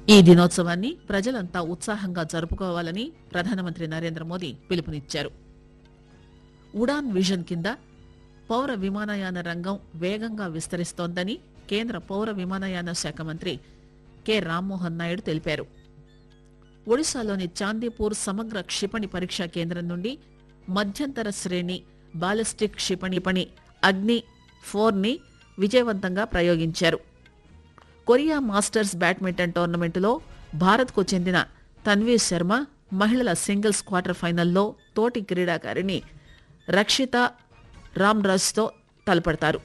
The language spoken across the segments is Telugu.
ఈ దినోత్సవాన్ని ప్రజలంతా ఉత్సాహంగా జరుపుకోవాలని ప్రధానమంత్రి నరేంద్ర మోదీ పిలుపునిచ్చారు ఉడాన్ విజన్ కింద పౌర విమానయాన రంగం వేగంగా విస్తరిస్తోందని కేంద్ర పౌర విమానయాన శాఖ మంత్రి కె రామ్మోహన్ నాయుడు తెలిపారు ఒడిశాలోని చాందీపూర్ సమగ్ర క్షిపణి పరీక్షా కేంద్రం నుండి మధ్యంతర శ్రేణి బాలిస్టిక్ క్షిపణి పణి అగ్ని ఫోర్ ని విజయవంతంగా ప్రయోగించారు కొరియా మాస్టర్స్ బ్యాడ్మింటన్ టోర్నమెంటులో భారత్కు చెందిన తన్వీ శర్మ మహిళల సింగిల్స్ క్వార్టర్ ఫైనల్లో తోటి క్రీడాకారిణి రక్షిత రామ్రాజ్తో తలపడతారు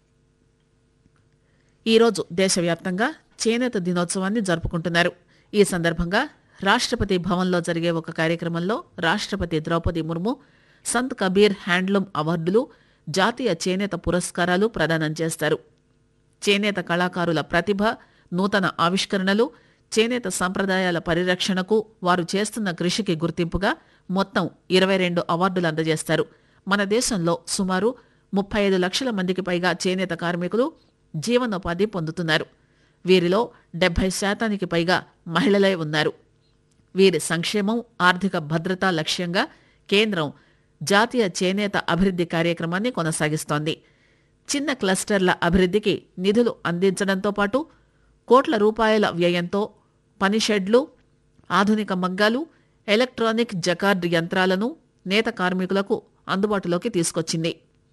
ఈరోజు దేశవ్యాప్తంగా చేనేత దినోత్సవాన్ని జరుపుకుంటున్నారు ఈ సందర్భంగా రాష్ట్రపతి భవన్లో జరిగే ఒక కార్యక్రమంలో రాష్ట్రపతి ద్రౌపది ముర్ము సంత్ కబీర్ హ్యాండ్లూమ్ అవార్డులు జాతీయ చేనేత పురస్కారాలు ప్రదానం చేస్తారు చేనేత కళాకారుల ప్రతిభ నూతన ఆవిష్కరణలు చేనేత సంప్రదాయాల పరిరక్షణకు వారు చేస్తున్న కృషికి గుర్తింపుగా మొత్తం ఇరవై రెండు అవార్డులు అందజేస్తారు మన దేశంలో సుమారు ముప్పై ఐదు లక్షల మందికి పైగా చేనేత కార్మికులు జీవనోపాధి పొందుతున్నారు వీరిలో డెబ్బై శాతానికి పైగా మహిళలే ఉన్నారు వీరి సంక్షేమం ఆర్థిక భద్రత లక్ష్యంగా కేంద్రం జాతీయ చేనేత అభివృద్ధి కార్యక్రమాన్ని కొనసాగిస్తోంది చిన్న క్లస్టర్ల అభివృద్ధికి నిధులు అందించడంతో పాటు కోట్ల రూపాయల వ్యయంతో పని షెడ్లు ఆధునిక మగ్గాలు ఎలక్ట్రానిక్ జకార్డ్ యంత్రాలను నేత కార్మికులకు అందుబాటులోకి తీసుకొచ్చింది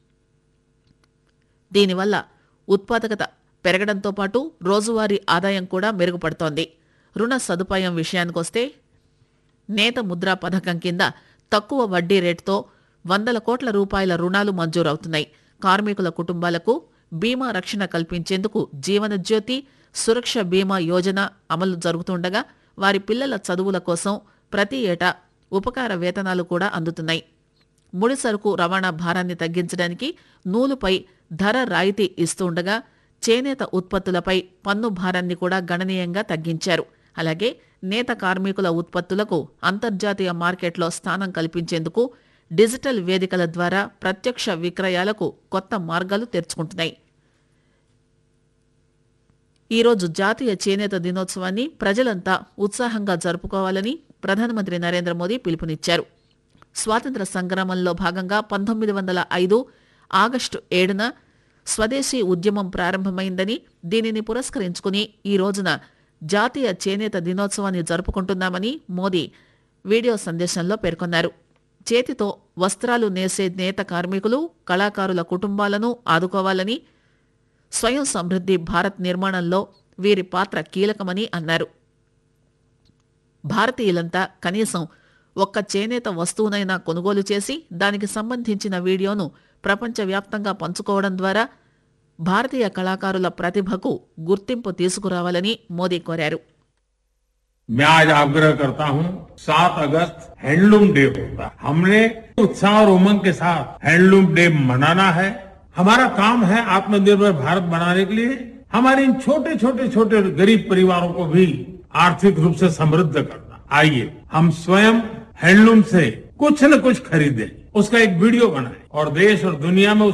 దీనివల్ల ఉత్పాదకత పెరగడంతో పాటు రోజువారీ ఆదాయం కూడా మెరుగుపడుతోంది రుణ సదుపాయం విషయానికొస్తే నేత ముద్రా పథకం కింద తక్కువ వడ్డీ రేటుతో వందల కోట్ల రూపాయల రుణాలు మంజూరవుతున్నాయి కార్మికుల కుటుంబాలకు బీమా రక్షణ కల్పించేందుకు జీవనజ్యోతి సురక్ష బీమా యోజన అమలు జరుగుతుండగా వారి పిల్లల చదువుల కోసం ప్రతి ఏటా ఉపకార వేతనాలు కూడా అందుతున్నాయి ముడి సరుకు రవాణా భారాన్ని తగ్గించడానికి నూలుపై ధర రాయితీ ఇస్తుండగా చేనేత ఉత్పత్తులపై పన్ను భారాన్ని కూడా గణనీయంగా తగ్గించారు అలాగే నేత కార్మికుల ఉత్పత్తులకు అంతర్జాతీయ మార్కెట్లో స్థానం కల్పించేందుకు డిజిటల్ వేదికల ద్వారా ప్రత్యక్ష విక్రయాలకు కొత్త మార్గాలు తెరుచుకుంటున్నాయి ఈరోజు జాతీయ చేనేత దినోత్సవాన్ని ప్రజలంతా ఉత్సాహంగా జరుపుకోవాలని ప్రధానమంత్రి నరేంద్ర మోదీ పిలుపునిచ్చారు స్వాతంత్ర సంగ్రామంలో భాగంగా పంతొమ్మిది వందల ఐదు ఆగస్టు ఏడున స్వదేశీ ఉద్యమం ప్రారంభమైందని దీనిని పురస్కరించుకుని ఈ రోజున జాతీయ చేనేత దినోత్సవాన్ని జరుపుకుంటున్నామని మోదీ వీడియో సందేశంలో పేర్కొన్నారు చేతితో వస్త్రాలు నేసే నేత కార్మికులు కళాకారుల కుటుంబాలను ఆదుకోవాలని స్వయం సమృద్ధి భారత్ నిర్మాణంలో వీరి పాత్ర కీలకమని అన్నారు భారతీయులంతా కనీసం ఒక్క చేనేత వస్తువునైనా కొనుగోలు చేసి దానికి సంబంధించిన వీడియోను ప్రపంచవ్యాప్తంగా పంచుకోవడం ద్వారా భారతీయ కళాకారుల ప్రతిభకు గుర్తింపు తీసుకురావాలని మోదీ కోరారు मैं आज आग्रह करता हूं 7 अगस्त हैंडलूम डे होता है हमने उत्साह और उमंग के साथ हैंडलूम डे मनाना है हमारा काम है आत्मनिर्भर भारत बनाने के लिए हमारे इन छोटे छोटे छोटे गरीब परिवारों को भी आर्थिक रूप से समृद्ध करना आइए हम स्वयं हैंडलूम से कुछ न कुछ खरीदें उसका एक वीडियो बनाएं और देश और दुनिया में